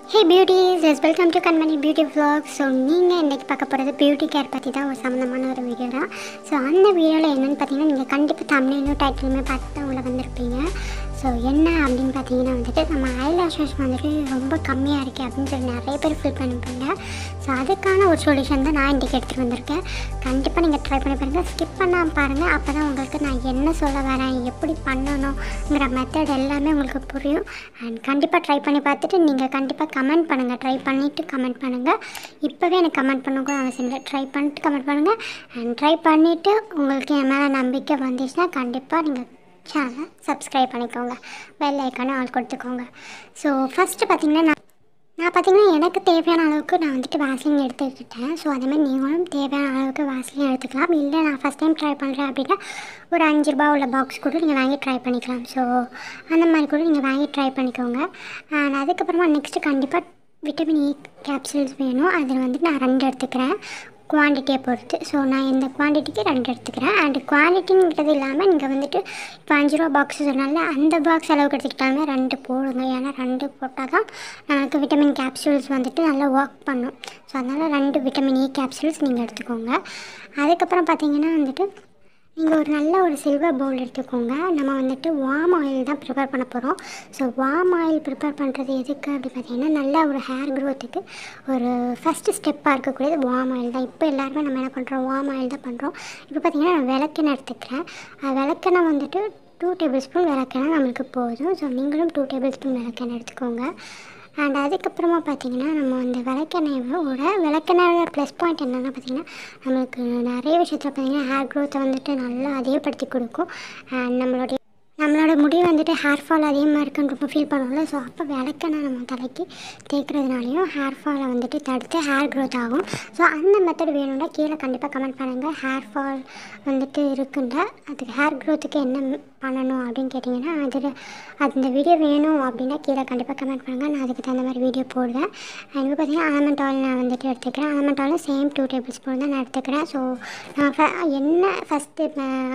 hey beauties yes welcome to Kanmani beauty vlog so நீங்கள் இன்றைக்கி பார்க்க போகிறது பியூட்டி கேர் பற்றி தான் ஒரு சம்மந்தமான ஒரு வீடியோ தான் ஸோ அந்த வீடியோவில் என்னென்னு பார்த்தீங்கன்னா நீங்கள் கண்டிப்பாக தமிழ்லையும் டைட்டிலுமே பார்த்து தான் உள்ள வந்திருப்பீங்க ஸோ என்ன அப்படின்னு பார்த்தீங்கன்னா வந்துட்டு நம்ம ஐலாஷஸ் வந்துட்டு ரொம்ப கம்மியாக இருக்குது அப்படின்னு சொல்லி நிறைய பேர் ஃபீல் பண்ணிருப்பீங்க ஸோ அதுக்கான ஒரு சொல்யூஷன் தான் நான் இன்றைக்கி எடுத்துகிட்டு வந்திருக்கேன் கண்டிப்பாக நீங்கள் ட்ரை பண்ணி பாருங்கள் ஸ்கிப் பண்ணாமல் பாருங்கள் அப்போ தான் உங்களுக்கு நான் என்ன சொல்ல வரேன் எப்படி பண்ணணுங்கிற மெத்தட் எல்லாமே உங்களுக்கு புரியும் அண்ட் கண்டிப்பாக ட்ரை பண்ணி பார்த்துட்டு நீங்கள் கண்டிப்பாக கமெண்ட் பண்ணுங்கள் ட்ரை பண்ணிவிட்டு கமெண்ட் பண்ணுங்கள் இப்போவே எனக்கு கமெண்ட் பண்ண கூட அவசியம் இல்லை ட்ரை பண்ணிட்டு கமெண்ட் பண்ணுங்கள் அண்ட் ட்ரை பண்ணிவிட்டு உங்களுக்கு என் மேலே நம்பிக்கை வந்துச்சுன்னா கண்டிப்பாக நீங்கள் சேனலை சப்ஸ்கிரைப் பண்ணிக்கோங்க பெல் ஐக்கானை ஆள் கொடுத்துக்கோங்க ஸோ ஃபஸ்ட்டு பார்த்தீங்கன்னா நான் நான் பார்த்தீங்கன்னா எனக்கு தேவையான அளவுக்கு நான் வந்துட்டு வாசலின் எடுத்துக்கிட்டேன் ஸோ அதேமாதிரி நீங்களும் தேவையான அளவுக்கு வாசலின் எடுத்துக்கலாம் இல்லை நான் ஃபஸ்ட் டைம் ட்ரை பண்ணுறேன் அப்படின்னா ஒரு அஞ்சு ரூபா உள்ள பாக்ஸ் கூட நீங்கள் வாங்கி ட்ரை பண்ணிக்கலாம் ஸோ அந்த மாதிரி கூட நீங்கள் வாங்கி ட்ரை பண்ணிக்கோங்க அண்ட் அதுக்கப்புறமா நெக்ஸ்ட்டு கண்டிப்பாக விட்டமின் இ கேப்சூல்ஸ் வேணும் அதில் வந்துட்டு நான் ரெண்டு எடுத்துக்கிறேன் குவான்டிட்டியை பொறுத்து ஸோ நான் இந்த குவான்டிட்டிக்கு ரெண்டு எடுத்துக்கிறேன் அண்ட் குவான்டிட்டிங்கிறது இல்லாமல் நீங்கள் வந்துட்டு இப்போ அஞ்சு ரூபா பாக்ஸ் சொன்னால அந்த பாக்ஸ் அளவுக்கு எடுத்துக்கிட்டாலுமே ரெண்டு போடுங்க ஏன்னா ரெண்டு போட்டால் தான் நமக்கு விட்டமின் கேப்சூல்ஸ் வந்துட்டு நல்லா ஒர்க் பண்ணும் ஸோ அதனால் ரெண்டு விட்டமின் இ கேப்சூல்ஸ் நீங்கள் எடுத்துக்கோங்க அதுக்கப்புறம் பார்த்தீங்கன்னா வந்துட்டு நீங்கள் ஒரு நல்ல ஒரு சில்வர் பவுல் எடுத்துக்கோங்க நம்ம வந்துட்டு வார்ம் ஆயில் தான் ப்ரிப்பேர் பண்ண போகிறோம் ஸோ வார்ம் ஆயில் ப்ரிப்பேர் பண்ணுறது எதுக்கு அப்படி பார்த்தீங்கன்னா நல்ல ஒரு ஹேர் க்ரோத்துக்கு ஒரு ஃபஸ்ட்டு ஸ்டெப்பாக இருக்கக்கூடியது வார்ம் ஆயில் தான் இப்போ எல்லாருமே நம்ம என்ன பண்ணுறோம் வார்ம் ஆயில் தான் பண்ணுறோம் இப்போ பார்த்தீங்கன்னா நான் விளக்கெண்ணெய் எடுத்துக்கிறேன் அஹ் விளக்கெண்ணெய் வந்துட்டு டூ டேபிள் ஸ்பூன் விளக்கெண்ணெய் நம்மளுக்கு போதும் ஸோ நீங்களும் டூ டேபிள் ஸ்பூன் விளக்கெண்ணெய் எடுத்துக்கோங்க அண்ட் அதுக்கப்புறமா பார்த்தீங்கன்னா நம்ம அந்த விளக்கெண்ணெயோட விளக்கெண்ணெயோட ப்ளஸ் பாயிண்ட் என்னென்னா பார்த்தீங்கன்னா நம்மளுக்கு நிறைய விஷயத்தில் பார்த்தீங்கன்னா ஹேர் க்ரோத்தை வந்துட்டு நல்லா அதிகப்படுத்தி கொடுக்கும் அண்ட் நம்மளுடைய நம்மளோட முடி வந்துட்டு ஹேர் ஃபால் அதிகமாக இருக்குன்னு ரொம்ப ஃபீல் பண்ணுவோம்ல ஸோ அப்போ விளக்கெண்ணெய் நம்ம தலைக்கு தேய்க்கிறதுனாலையும் ஹேர் ஃபாலை வந்துட்டு தடுத்து ஹேர் க்ரோத் ஆகும் ஸோ அந்த மெத்தட் வேணும்னா கீழே கண்டிப்பாக கமெண்ட் பண்ணுங்கள் ஹேர் ஃபால் வந்துட்டு இருக்குன்ற அதுக்கு ஹேர் க்ரோத்துக்கு என்ன பண்ணணும் அப்படின்னு கேட்டிங்கன்னா அதில் அந்த வீடியோ வேணும் அப்படின்னா கீழே கண்டிப்பாக கமெண்ட் பண்ணுங்கள் நான் அதுக்கு தகுந்த மாதிரி வீடியோ போடுவேன் இப்போ பார்த்தீங்கன்னா ஆலமண்ட் ஆயில் நான் வந்துட்டு எடுத்துக்கிறேன் almond oil same two tablespoon தான் நான் எடுத்துக்கிறேன் ஸோ நான் ஃப என்ன ஃபஸ்ட்டு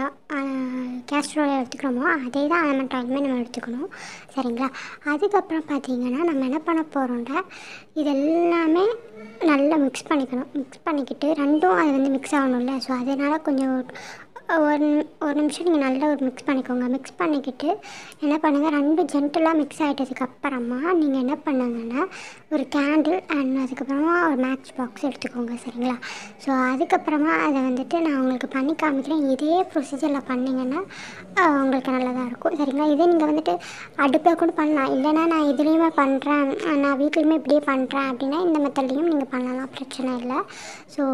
கேஸ்ட்ரோல் எடுத்துக்கிறோமோ அதே தான் ஆலமண்ட் ஆயிலுமே நம்ம எடுத்துக்கணும் சரிங்களா அதுக்கப்புறம் பார்த்தீங்கன்னா நம்ம என்ன பண்ண போகிறோம்னா இது எல்லாமே நல்லா மிக்ஸ் பண்ணிக்கணும் மிக்ஸ் பண்ணிக்கிட்டு ரெண்டும் அது வந்து மிக்ஸ் ஆகணும்ல ஸோ அதனால் கொஞ்சம் ஒரு ஒரு நிமிஷம் நீங்கள் நல்லா ஒரு மிக்ஸ் பண்ணிக்கோங்க மிக்ஸ் பண்ணிக்கிட்டு என்ன பண்ணுங்கள் ரெண்டு ஜென்டலாக மிக்ஸ் ஆகிட்டதுக்கு அப்புறமா நீங்கள் என்ன பண்ணுங்கன்னா ஒரு கேண்டில் அண்ட் அதுக்கப்புறமா ஒரு மேட்ச் பாக்ஸ் எடுத்துக்கோங்க சரிங்களா ஸோ அதுக்கப்புறமா அதை வந்துட்டு நான் உங்களுக்கு பண்ணி காமிக்கிறேன் இதே ப்ரொசீஜரில் பண்ணிங்கன்னா ஆஹ், உங்களுக்கு நல்லதாக இருக்கும் சரிங்களா இதே நீங்கள் வந்துட்டு அடுப்பில் கூட பண்ணலாம் இல்லைன்னா நான் இதுலேயுமே பண்ணுறேன் நான் வீட்லேயுமே இப்படியே பண்ணுறேன் அப்படின்னா இந்த மெத்தட்லேயும் நீங்கள் பண்ணலாம் பிரச்சனை இல்லை ஸோ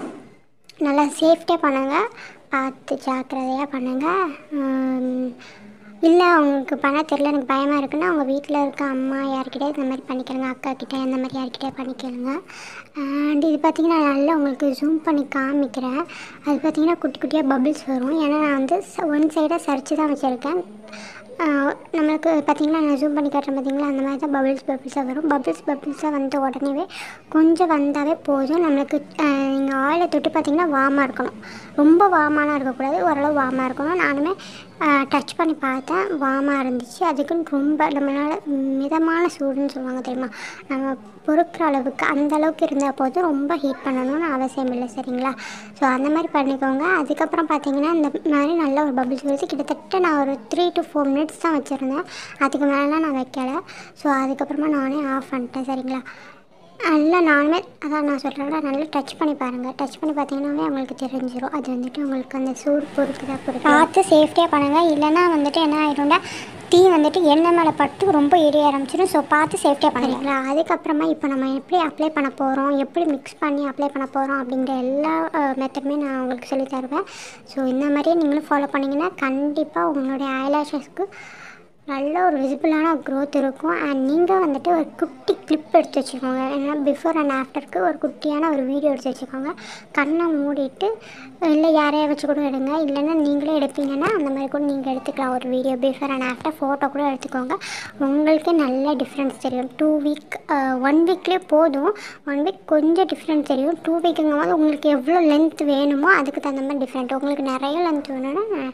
நல்லா சேஃப்டியாக பண்ணுங்கள் பார்த்து ஜாக்கிரதையாக பண்ணுங்கள் இல்லை அவங்களுக்கு பண்ண தெரியல எனக்கு பயமாக இருக்குன்னா அவங்க வீட்டில் இருக்க அம்மா யார்கிட்டயே இந்த மாதிரி பண்ணிக்கிறங்க அக்கா கிட்டே அந்த மாதிரி யார்கிட்டயே பண்ணிக்கிறங்க அண்ட் இது பார்த்திங்கன்னா நல்லா உங்களுக்கு ஜூம் பண்ணி காமிக்கிறேன் அது பார்த்திங்கன்னா குட்டி குட்டியாக பபிள்ஸ் வரும் ஏன்னா நான் வந்து ஒன் சைடாக சரிச்சு தான் வச்சுருக்கேன் ஆஹ் நம்மளுக்கு பார்த்தீங்கன்னா நான் ஜூம் பண்ணி காட்டுறேன் பார்த்தீங்களா அந்த மாதிரி தான் பபிள்ஸ் பபிள்ஸாக வரும் பபிள்ஸ் பபிள்ஸாக வந்த உடனேவே கொஞ்சம் வந்தாவே போதும் நம்மளுக்கு நீங்கள் ஆயிலை தொட்டு பார்த்தீங்கன்னா வார்மாக இருக்கணும் ரொம்ப வார்மாலாம் இருக்கக்கூடாது ஓரளவு வார்மாக இருக்கணும் நானுமே டச் பண்ணி பார்த்தேன் வார்மாக இருந்துச்சு அதுக்குன்னு ரொம்ப நம்மளால் மிதமான சூடுன்னு சொல்லுவாங்க தெரியுமா நம்ம பொறுக்கிற அளவுக்கு அந்த அளவுக்கு இருந்தால் போதும் ரொம்ப ஹீட் பண்ணணும்னு அவசியம் இல்லை சரிங்களா ஸோ அந்த மாதிரி பண்ணிக்கோங்க அதுக்கப்புறம் பார்த்தீங்கன்னா இந்த மாதிரி நல்ல ஒரு பபிள்ஸ் வருது கிட்டத்தட்ட நான் ஒரு த்ரீ டு ஃபோர் மினிட்ஸ் தான் வச்சுருந்தேன் அதுக்கு மேலே நான் வைக்கலை ஸோ அதுக்கப்புறமா நானே ஆஃப் பண்ணிட்டேன் சரிங்களா நல்லா நானுமே அதான் நான் சொல்கிறேன்ல நல்லா டச் பண்ணி பாருங்கள் டச் பண்ணி பார்த்தீங்கன்னாவே உங்களுக்கு தெரிஞ்சிடும் அது வந்துட்டு உங்களுக்கு அந்த சூடு பொறுக்குதா பொறுக்கு பார்த்து சேஃப்டியாக பண்ணுங்கள் இல்லைன்னா வந்துட்டு என்ன ஆயிடும்னா தீ வந்துட்டு எண்ணெய் மேலே பட்டு ரொம்ப எரிய ஆரம்பிச்சிடும் ஸோ பார்த்து சேஃப்டியாக பண்ணுங்களா அதுக்கப்புறமா இப்போ நம்ம எப்படி அப்ளை பண்ண போகிறோம் எப்படி மிக்ஸ் பண்ணி அப்ளை பண்ண போகிறோம் அப்படிங்கிற எல்லா மெத்தடுமே நான் உங்களுக்கு சொல்லி தருவேன் ஸோ இந்த மாதிரியே நீங்களும் ஃபாலோ பண்ணிங்கன்னா கண்டிப்பாக உங்களுடைய ஐலாஷஸ்க்கு நல்ல ஒரு விசிபிளான க்ரோத் இருக்கும் அண்ட் நீங்கள் வந்துட்டு ஒரு குட்டி கிளிப் எடுத்து வச்சுக்கோங்க ஏன்னா பிஃபோர் அண்ட் ஆஃப்டருக்கு ஒரு குட்டியான ஒரு வீடியோ எடுத்து வச்சுக்கோங்க கண்ணை மூடிட்டு இல்லை யாரையா வச்சு கூட எடுங்க இல்லைன்னா நீங்களே எடுப்பீங்கன்னா அந்த மாதிரி கூட நீங்கள் எடுத்துக்கலாம் ஒரு video before and after photo கூட எடுத்துக்கோங்க உங்களுக்கு நல்ல டிஃப்ரென்ஸ் தெரியும் டூ வீக் ஒன் வீக்லேயே போதும் ஒன் வீக் கொஞ்சம் டிஃப்ரென்ஸ் தெரியும் டூ வீக்குங்கும் போது உங்களுக்கு எவ்வளோ லென்த் வேணுமோ அதுக்கு தகுந்த மாதிரி டிஃப்ரெண்ட் உங்களுக்கு நிறைய லென்த் வேணும்னா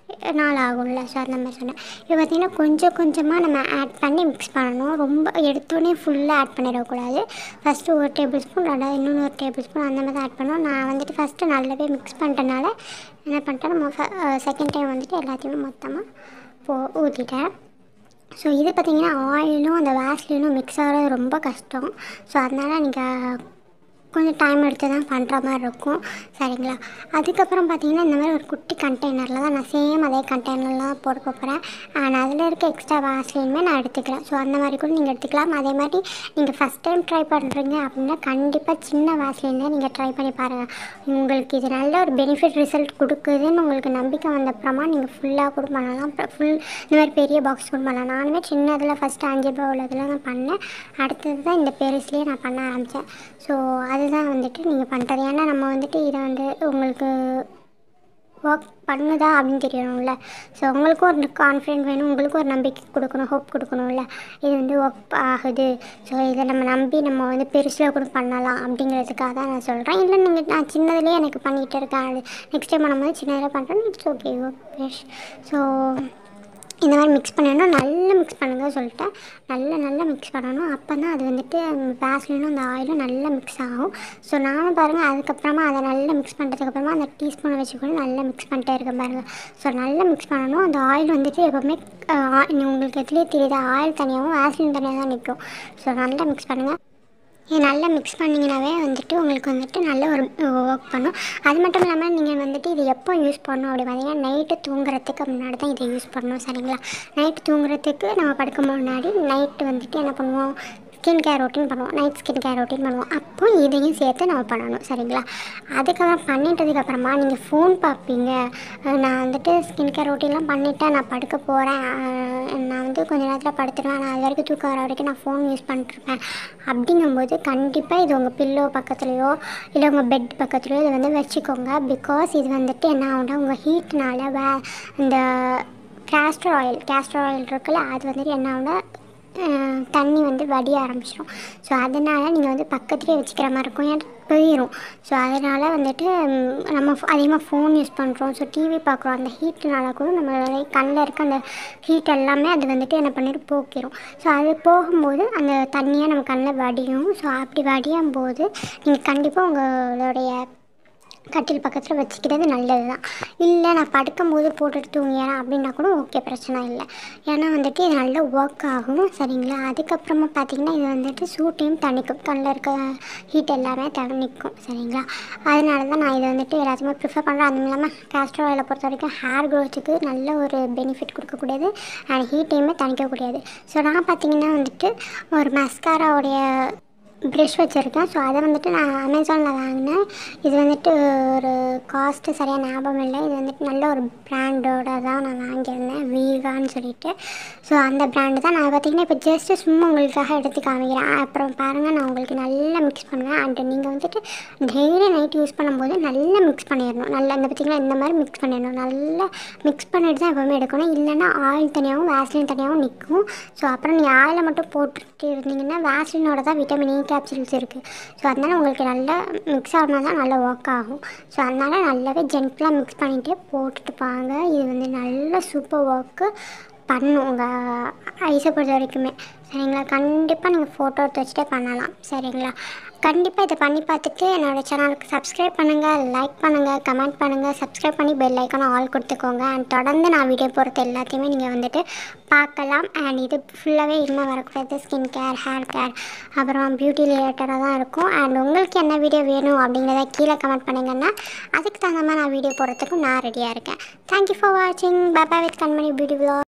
நாள் ஆகும்ல ஸோ அந்த மாதிரி சொன்னேன் இது பார்த்திங்கன்னா கொஞ்சம் கொஞ்சமாக நம்ம ஆட் பண்ணி மிக்ஸ் பண்ணணும் ரொம்ப எடுத்தோடனே ஃபுல்லாக ஆட் பண்ணிடக்கூடாது ஃபஸ்ட்டு ஒரு டேபிள் ஸ்பூன் ரெண்டாவது இன்னொன்று ஒரு டேபிள் ஸ்பூன் அந்த மாதிரி தான் ஆட் பண்ணோம் நான் வந்துட்டு ஃபஸ்ட்டு நல்லாவே மிக்ஸ் பண்ணிட்டனால என்ன பண்ணிட்டேன் நம்ம செகண்ட் டைம் வந்துட்டு எல்லாத்தையுமே மொத்தமாக போ ஊற்றிட்டேன் ஸோ இது பார்த்திங்கன்னா ஆயிலும் அந்த வேஸ்லினும் மிக்ஸ் ஆகிறது ரொம்ப கஷ்டம் ஸோ அதனால் நீங்கள் கொஞ்சம் டைம் எடுத்து தான் பண்ணுற மாதிரி இருக்கும் சரிங்களா அதுக்கப்புறம் பார்த்தீங்கன்னா இந்த மாதிரி ஒரு குட்டி கண்டெய்னரில் தான் நான் சேம் அதே கண்டெய்னரில் தான் போட போகிறேன் அண்ட் அதில் இருக்க எக்ஸ்ட்ரா வாஸ்லினுமே நான் எடுத்துக்கிறேன் ஸோ அந்த மாதிரி கூட நீங்கள் எடுத்துக்கலாம் அதே மாதிரி நீங்கள் ஃபஸ்ட் டைம் ட்ரை பண்ணுறீங்க அப்படின்னா கண்டிப்பாக சின்ன வாஸ்லினில் நீங்கள் ட்ரை பண்ணி பாருங்கள் உங்களுக்கு இது நல்ல ஒரு பெனிஃபிட் ரிசல்ட் கொடுக்குதுன்னு உங்களுக்கு நம்பிக்கை வந்தப்புறமா நீங்கள் ஃபுல்லாக கூட பண்ணலாம் ஃபுல் இந்த மாதிரி பெரிய பாக்ஸ் கூட பண்ணலாம் நானுமே சின்னதில் ஃபஸ்ட்டு அஞ்சு ரூபா உள்ளதில் தான் பண்ணேன் அடுத்தது தான் இந்த பெருசுலேயே நான் பண்ண ஆரம்பித்தேன் ஸோ அதுதான் வந்துட்டு நீங்கள் பண்ணுறது ஏன்னா நம்ம வந்துட்டு இதை வந்து உங்களுக்கு ஒர்க் பண்ணுதா அப்படின்னு தெரியணும்ல ஸோ உங்களுக்கும் ஒரு கான்ஃபிடென்ட் வேணும் உங்களுக்கும் ஒரு நம்பிக்கை கொடுக்கணும் ஹோப் கொடுக்கணும்ல இது வந்து ஒர்க் ஆகுது ஸோ இதை நம்ம நம்பி நம்ம வந்து பெருசில் கூட பண்ணலாம் அப்படிங்கிறதுக்காக தான் நான் சொல்கிறேன் இல்லை நீங்கள் நான் சின்னதுலேயே எனக்கு பண்ணிகிட்டு இருக்கேன் அது நெக்ஸ்ட் டைம் பண்ணும்போது சின்னதில் பண்ணுறேன் இட்ஸ் ஓகே ஓகே ஸோ இந்த மாதிரி மிக்ஸ் பண்ணணும் நல்லா மிக்ஸ் பண்ணுங்க சொல்லிட்டேன் நல்லா நல்லா மிக்ஸ் பண்ணணும் அப்போ தான் அது வந்துட்டு வேஸ்லினும் அந்த ஆயிலும் நல்லா மிக்ஸ் ஆகும் ஸோ நானும் பாருங்கள் அதுக்கப்புறமா அதை நல்லா மிக்ஸ் பண்ணுறதுக்கப்புறமா அந்த டீஸ்பூனை வச்சு கூட நல்லா மிக்ஸ் பண்ணிட்டே இருக்கேன் பாருங்கள் ஸோ நல்லா மிக்ஸ் பண்ணணும் அந்த ஆயில் வந்துட்டு எப்போவுமே ஆ- உங்களுக்கு எதுலேயே தெரியுது ஆயில் தனியாகவும் வேஸ்லின் தனியாக தான் நிற்கும் ஸோ நல்லா மிக்ஸ் பண்ணுங்கள் இது நல்லா மிக்ஸ் பண்ணிங்கனாவே வந்துட்டு உங்களுக்கு வந்துட்டு நல்ல ஒரு ஒர்க் பண்ணும் அது மட்டும் இல்லாமல் நீங்கள் வந்துட்டு இது எப்போ யூஸ் பண்ணணும் அப்படி பார்த்தீங்கன்னா நைட்டு தூங்குறதுக்கு முன்னாடி தான் இதை யூஸ் பண்ணணும் சரிங்களா நைட்டு தூங்குறதுக்கு நம்ம படுக்க முன்னாடி நைட்டு வந்துட்டு என்ன பண்ணுவோம் ஸ்கின் கேர் ரொட்டீன் பண்ணுவோம் நைட் ஸ்கின் கேர் ரொட்டீன் பண்ணுவோம் அப்போ இதையும் சேர்த்து நம்ம பண்ணணும் சரிங்களா அதுக்கப்புறம் பண்ணிட்டதுக்கப்புறமா நீங்கள் ஃபோன் பார்ப்பீங்க அஹ் நான் வந்துட்டு ஸ்கின் கேர் ரொட்டீன்லாம் பண்ணிவிட்டேன் நான் படுக்க போகிறேன் நான் வந்து கொஞ்ச நேரத்தில் படுத்துருவேன் நான் அது வரைக்கும் தூக்கம் வர வரைக்கும் நான் ஃபோன் யூஸ் பண்ணிட்டுருப்பேன் அப்படிங்கும்போது கண்டிப்பாக இது உங்கள் பில்லோ பக்கத்துலேயோ இல்லை உங்கள் பெட் பக்கத்துலேயோ இதை வந்து வச்சுக்கோங்க பிகாஸ் இது வந்துட்டு என்ன ஆகும்னா உங்கள் ஹீட்னால வே இந்த கேஸ்டர் ஆயில் கேஸ்டர் ஆயில் இருக்குல்ல அது வந்துட்டு என்ன ஆகும்னா அஹ் தண்ணி வந்து வடிய ஆரம்பிச்சிடும் ஸோ அதனால் நீங்கள் வந்து பக்கத்துலேயே வச்சுக்கிற மாதிரி இருக்கும் ஏன்னா போயிடும் ஸோ அதனால் வந்துட்டு ம், நம்ம அதிகமாக ஃபோன் யூஸ் பண்ணுறோம் ஸோ டிவி பார்க்குறோம் அந்த ஹீட்னால கூட நம்மளுடைய கண்ணில் இருக்க அந்த ஹீட் எல்லாமே அது வந்துட்டு என்ன பண்ணிட்டு போக்கிடும் ஸோ அது போகும்போது அந்த தண்ணியாக நம்ம கண்ணில் வடியும் ஸோ அப்படி வடியும் போது நீங்கள் கண்டிப்பாக உங்களுடைய கட்டில் பக்கத்தில் வச்சுக்கிறது நல்லது தான் இல்லை நான் படுக்கும்போது போட்டுட்டு தூங்கிறேன் அப்படின்னா கூட ஓகே பிரச்சனை இல்லை ஏன்னா வந்துட்டு இது நல்ல ஒர்க் ஆகும் சரிங்களா அதுக்கப்புறமா பார்த்தீங்கன்னா இது வந்துட்டு சூட்டையும் தணிக்கும் கண்ணில் இருக்க ஹீட் எல்லாமே தணிக்கும் சரிங்களா அதனால தான் நான் இதை வந்துட்டு எல்லாத்தையுமே ப்ரிஃபர் பண்ணுறேன் அதுவும் இல்லாமல் கேஸ்டர் ஆயிலை பொறுத்த வரைக்கும் ஹேர் க்ரோத்துக்கு நல்ல ஒரு பெனிஃபிட் கொடுக்கக்கூடியது அண்ட் ஹீட்டையுமே தணிக்கக்கூடியது ஸோ நான் பார்த்தீங்கன்னா வந்துட்டு ஒரு மஸ்காராவுடைய ப்ரஷ் வச்சுருக்கேன் ஸோ அதை வந்துட்டு நான் அமேசானில் வாங்கினேன் இது வந்துட்டு ஒரு காஸ்ட்டு சரியாக ஞாபகம் இல்லை இது வந்துட்டு நல்ல ஒரு பிராண்டோட தான் நான் வாங்கியிருந்தேன் வீகான்னு சொல்லிட்டு ஸோ அந்த பிராண்டு தான் நான் பார்த்தீங்கன்னா இப்போ ஜஸ்ட்டு சும்மா உங்களுக்காக எடுத்து காமிக்கிறேன் அப்புறம் பாருங்கள் நான் உங்களுக்கு நல்லா மிக்ஸ் பண்ணுவேன் அண்ட் நீங்கள் வந்துட்டு டெய்லி நைட் யூஸ் பண்ணும்போது நல்லா மிக்ஸ் பண்ணிடணும் நல்லா இந்த பார்த்தீங்கன்னா இந்த மாதிரி மிக்ஸ் பண்ணிடணும் நல்லா மிக்ஸ் பண்ணிட்டு தான் எப்போவுமே எடுக்கணும் இல்லைன்னா ஆயில் தனியாகவும் வேஸ்லின் தனியாகவும் நிற்கும் ஸோ அப்புறம் நீங்கள் ஆயிலை மட்டும் போட்டுட்டு இருந்தீங்கன்னா வேஸ்லினோட தான் விட்டமின் இ கேப்சூல்ஸ் இருக்குது ஸோ அதனால் உங்களுக்கு நல்லா மிக்ஸ் ஆனால் தான் நல்லா ஒர்க் ஆகும் ஸோ அதனால் நல்லாவே ஜென்டலாக மிக்ஸ் பண்ணிகிட்டே போட்டுட்டு பாங்க இது வந்து நல்ல சூப்பர் ஒர்க்கு பண்ணும் உங்கள் ஐஸை பொறுத்த வரைக்குமே சரிங்களா கண்டிப்பாக நீங்கள் ஃபோட்டோ எடுத்து வச்சுட்டே பண்ணலாம் சரிங்களா கண்டிப்பாக இதை பண்ணி பார்த்துட்டு என்னோடய சேனலுக்கு சப்ஸ்கிரைப் பண்ணுங்கள் லைக் பண்ணுங்கள் கமெண்ட் பண்ணுங்கள் சப்ஸ்கிரைப் பண்ணி பெல் ஐக்கான ஆல் கொடுத்துக்கோங்க அண்ட் தொடர்ந்து நான் வீடியோ போகிறது எல்லாத்தையுமே நீங்கள் வந்துட்டு பார்க்கலாம் அண்ட் இது ஃபுல்லாகவே இனிமேல் வரக்கூடாது ஸ்கின் கேர் ஹேர் கேர் அப்புறம் பியூட்டி ரிலேட்டடாக தான் இருக்கும் அண்ட் உங்களுக்கு என்ன வீடியோ வேணும் அப்படிங்கிறத கீழே கமெண்ட் பண்ணிங்கன்னா அதுக்கு தகுந்த மாதிரி நான் வீடியோ போடுறதுக்கும் நான் ரெடியாக இருக்கேன் தேங்க்யூ ஃபார் வாட்சிங் பாபா வித் கண்மணி பியூட்டி vlog